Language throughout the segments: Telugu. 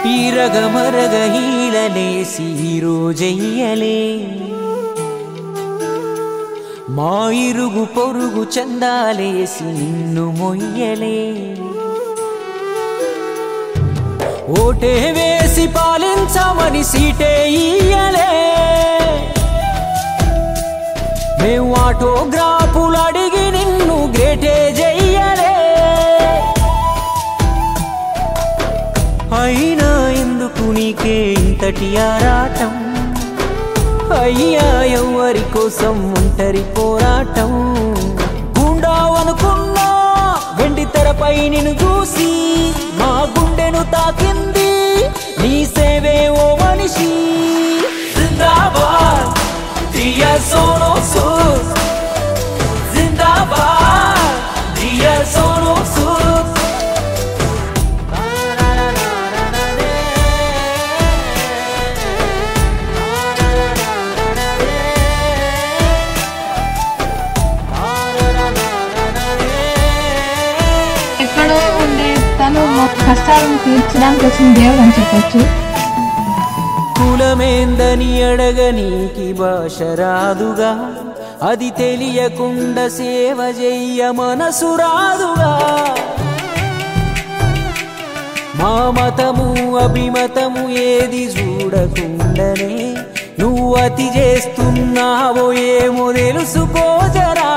ఈరగమరగ హీలలేసి రోజయ్యలే మా ఇరుగు పొరుగు చందాలేసి నిన్ను మొయ్యలే ఓటే వేసి పాలించమని సీటే ఇయ్యలే మేము ఆటోగ్రాఫులు అడిగి నిన్ను గ్రేటే చెయ్యలే అయినా ఎందుకు నీకే ఇంతటి ఆరాటం అయ్యా ఎవరి కోసం ఒంటరి పోరాటం గుండావనుకున్నా వెండి తెరపై నిన్ను చూసి మా గుండెను తాకింది నీ సేవే ఓ మనిషి జిందాబాద్ దియా సోనో సూద్ జిందాబాద్ దియా సోనో సూద్ ఎక్కడో ఉండే తను మా కష్టాలను తీర్చడానికి వచ్చిన దేవుడు అని చెప్పొచ్చు కులమేందని అడగనీకి భాష రాదుగా అది తెలియకుండా సేవ చెయ్య మనసు రాదుగా మా మతము అభిమతము ఏది చూడకుండానే నువ్వు అతి చేస్తున్నావో ఏమో తెలుసుకోజరా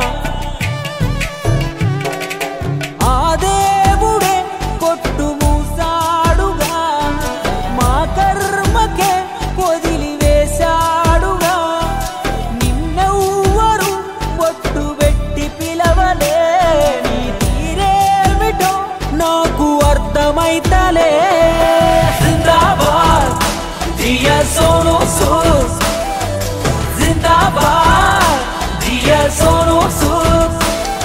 ఆ దేవుడే కొట్టు మూసాడుగా మా కర్మకే వదిలివేశాడుగా నిన్నెవ్వరు బొట్టు పెట్టి పిలవలే నీ తీరేమిటో నాకు అర్థమైతలే జిందాబాద్ దియా సోనో సూద్ జిందాబాద్ దియా సోనో సూద్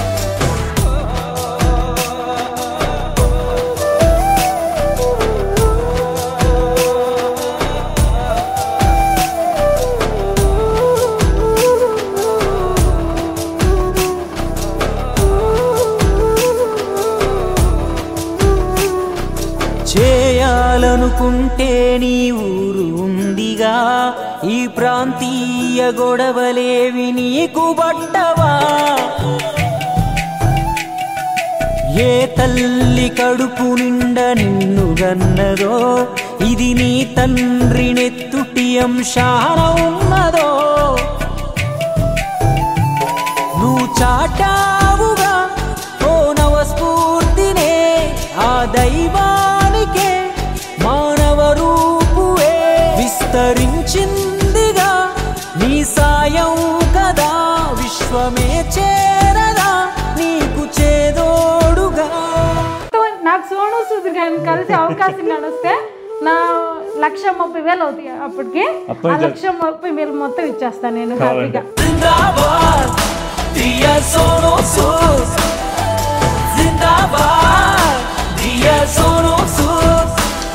చేయాలనుకుంటే నీ ఊరు ఉందిగా ఈ ప్రాంతీయ గొడవలేవి నీకు బట్టవా ఏ తల్లి కడుపు నిండా నిన్ను గన్నదో ఇది నీ తండ్రి నెత్తుటి అంశాన ఉన్నదో నువ్వు చాటావుగా ఓ నవ స్ఫూర్తినే ఆ దైవానికే మానవ రూపువే విస్తరించిందిగా నీ సాయం కదా విశ్వమే చేరదా నీకు చేదోడుగా తో నాకు సోను సూద్ గారిని కలిసే అవకాశం కానీ వస్తే నా లక్ష ముప్పై వేలు అవుతాయి అప్పటికి ఆ లక్ష ముప్పై వేలు మొత్తం ఇచ్చేస్తాను నేను హ్యాపీగా जिंदाबाद दिया सोनो सूद जिंदाबाद दिया सोनो सूद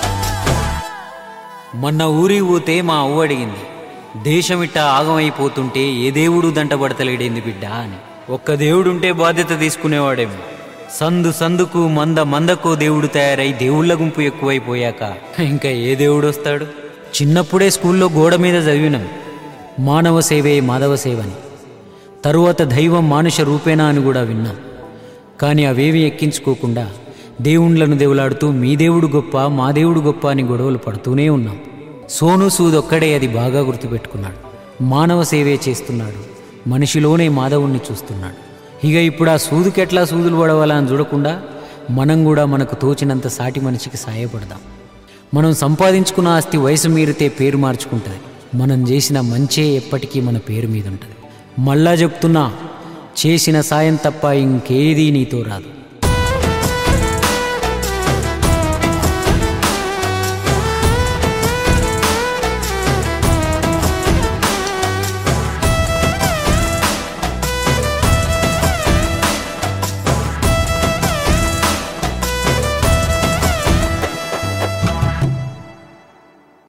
మొన్న ఊరి పోతే మా అవ్వ అడిగింది దేశమిట్ట ఆగమైపోతుంటే ఏ దేవుడు దంటబడతలేడేంది బిడ్డ అని ఒక్క దేవుడుంటే బాధ్యత తీసుకునేవాడేమో సందు సందుకు మంద మందకో దేవుడు తయారై దేవుళ్ళ గుంపు ఎక్కువైపోయాక ఇంకా ఏ దేవుడు వస్తాడు చిన్నప్పుడే స్కూల్లో గోడ మీద చదివినాం మానవ సేవే మాధవ సేవని తరువాత దైవం మానుష రూపేణా అని కూడా విన్నాం కానీ అవేవి ఎక్కించుకోకుండా దేవుళ్ళను దేవులాడుతూ మీ దేవుడు గొప్ప మా దేవుడు గొప్ప అని గొడవలు పడుతూనే ఉన్నాం సోను సూద్ ఒక్కడే అది బాగా గుర్తుపెట్టుకున్నాడు మానవ సేవే చేస్తున్నాడు మనిషిలోనే మాధవుణ్ణి చూస్తున్నాడు ఇక ఇప్పుడు ఆ సూదుకెట్లా సూదులు పడవాలా అని చూడకుండా మనం కూడా మనకు తోచినంత సాటి మనిషికి సాయపడదాం మనం సంపాదించుకున్న ఆస్తి వయసు మీరితే పేరు మార్చుకుంటుంది మనం చేసిన మంచే ఎప్పటికీ మన పేరు మీద ఉంటుంది మళ్ళా చెప్తున్నా చేసిన సాయం తప్ప ఇంకేదీ నీతో రాదు